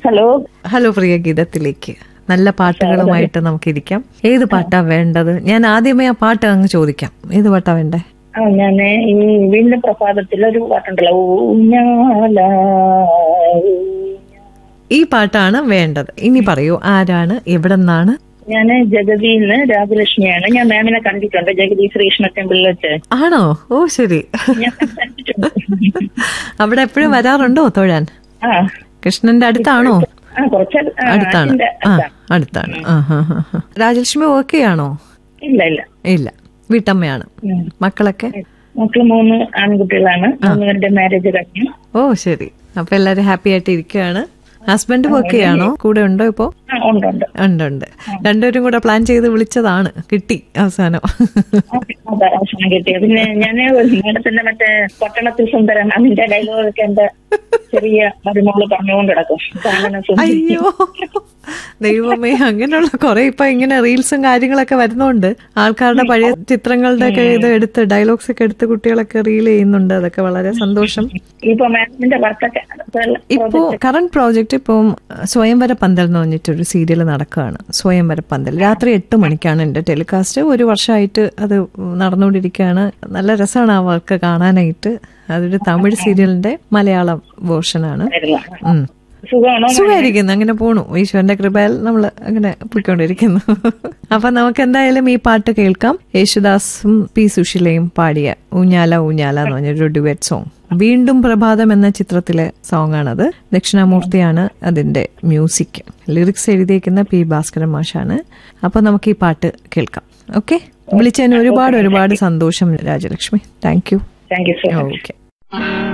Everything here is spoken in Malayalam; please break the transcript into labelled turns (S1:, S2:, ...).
S1: ഹലോ
S2: ഹലോ പ്രിയ ഗീതത്തിലേക്ക് നല്ല പാട്ടുകളുമായിട്ട് നമുക്കിരിക്കാം ഏത് പാട്ടാ വേണ്ടത് ഞാൻ ആദ്യമേ ആ പാട്ട് അങ്ങ് ചോദിക്കാം ഏത് പാട്ടാ വേണ്ടേ
S1: ആ ഞാന് ഈ വീണ്ടും പ്രഭാതത്തിൽ ഒരു പാട്ടുണ്ടല്ലോ ഊഞ്ഞാല
S2: ഈ പാട്ടാണ് വേണ്ടത് ഇനി പറയൂ ആരാണ് എവിടെ നിന്നാണ്
S1: ഞാന് ജഗതിന്ന് രാജലക്ഷ്മിയാണ് ഞാൻ മാമിനെ കണ്ടിട്ടുണ്ട് ജഗതി ശ്രീകൃഷ്ണ ടെമ്പിളിൽ വെച്ച്
S2: ആണോ ഓ ശരി
S1: ഞാൻ സംസാരിച്ചിട്ടുണ്ട്
S2: അവിടെ എപ്പോഴും വരാറുണ്ടോ തൊഴാൻ
S1: ആ
S2: കൃഷ്ണന്റെ അടുത്താണോ
S1: ആ കുറച്ച് ആ,
S2: അടുത്താണ്
S1: അതിന്റെ
S2: ആ
S1: അടുത്താണ്.
S2: അടുത്താണ് ആ ഹാ ഹാ ഹാ. രാജലക്ഷ്മി ഓക്കെ ആണോ
S1: ഇല്ല ഇല്ല
S2: ഇല്ല വീട്ടമ്മയാണ്
S1: ഉം.
S2: മക്കളൊക്കെ
S1: മക്കള് മൂന്ന് ആൺകുട്ടികളാണ് മൂന്നുപേരുടെ മാരേജ് കഴിഞ്ഞു
S2: ഓ ശരി അപ്പൊ എല്ലാരും ഹാപ്പി ആയിട്ട് ഇരിക്കുകയാണ് ഹസ്ബൻഡ് ഓക്കെ ആണോ കൂടെ ഉണ്ടോ ഇപ്പോ
S1: ആ ഉണ്ട് ഉണ്ട്
S2: ഉണ്ട് ഉണ്ട് രണ്ടുപേരും കൂടെ പ്ലാൻ ചെയ്ത് വിളിച്ചതാണ് കിട്ടി അവസാനം
S1: അതെ അവസരം കിട്ടിയത് പിന്നെ ഞാൻ മേഡത്തിന്റെ മറ്റേ പട്ടണത്തിൽ സുന്ദരൻ അതിന്റെ ഡയലോഗൊക്കെ എന്റെ ചെറിയ മരുമോള് പറഞ്ഞുകൊണ്ട് കിടക്കും കാണുന്ന സുന്ദരി.
S2: അയ്യോ ദൈവമേ അങ്ങനെയുള്ള കുറെ ഇപ്പൊ ഇങ്ങനെ റീൽസും കാര്യങ്ങളൊക്കെ വരുന്നോണ്ട് ആൾക്കാരുടെ പഴയ ചിത്രങ്ങളുടെ ഒക്കെ ഇത് എടുത്ത് ഡയലോഗ്സ് ഒക്കെ എടുത്ത് കുട്ടികളൊക്കെ റീൽ ചെയ്യുന്നുണ്ട് അതൊക്കെ വളരെ സന്തോഷം
S1: ഇപ്പൊ മാഡത്തിന്റെ വർക്കൊക്കെ
S2: ഇപ്പോ കറണ്ട് പ്രോജക്റ്റ് ഇപ്പം സ്വയംവര പന്തൽ എന്ന് പറഞ്ഞിട്ടൊരു സീരിയൽ നടക്കുകയാണ് സ്വയംവര പന്തൽ രാത്രി എട്ട് മണിക്കാണ് എന്റെ ടെലികാസ്റ്റ് ഒരു വർഷമായിട്ട് അത് നടന്നുകൊണ്ടിരിക്കുകയാണ് നല്ല രസമാണ് ആ വർക്ക് കാണാനായിട്ട് അതൊരു തമിഴ് സീരിയലിന്റെ മലയാളം വേർഷനാണ് ഉം
S1: സുഖമാണോ
S2: സുഖമായിരിക്കുന്നു അങ്ങനെ പോണു ഈശ്വരന്റെ കൃപയാൽ നമ്മൾ അങ്ങനെ പോയിക്കൊണ്ടിരിക്കുന്നു അപ്പൊ നമുക്ക് എന്തായാലും ഈ പാട്ട് കേൾക്കാം യേശുദാസും പി സുശീലയും പാടിയ ഊഞ്ഞാല ഊഞ്ഞാല എന്ന് പറഞ്ഞൊരു ഡുവറ്റ് സോങ് വീണ്ടും പ്രഭാതം എന്ന ചിത്രത്തിലെ സോങ് ആണത് ദക്ഷിണാമൂർത്തിയാണ് അതിന്റെ മ്യൂസിക് ലിറിക്സ് എഴുതിയേക്കുന്ന പി ഭാസ്കരൻ മാഷാണ് അപ്പൊ നമുക്ക് ഈ പാട്ട് കേൾക്കാം ഓക്കെ വിളിച്ചതിന് ഒരുപാട് ഒരുപാട് സന്തോഷം Rajalakshmi thank you
S1: thank you so much
S2: okay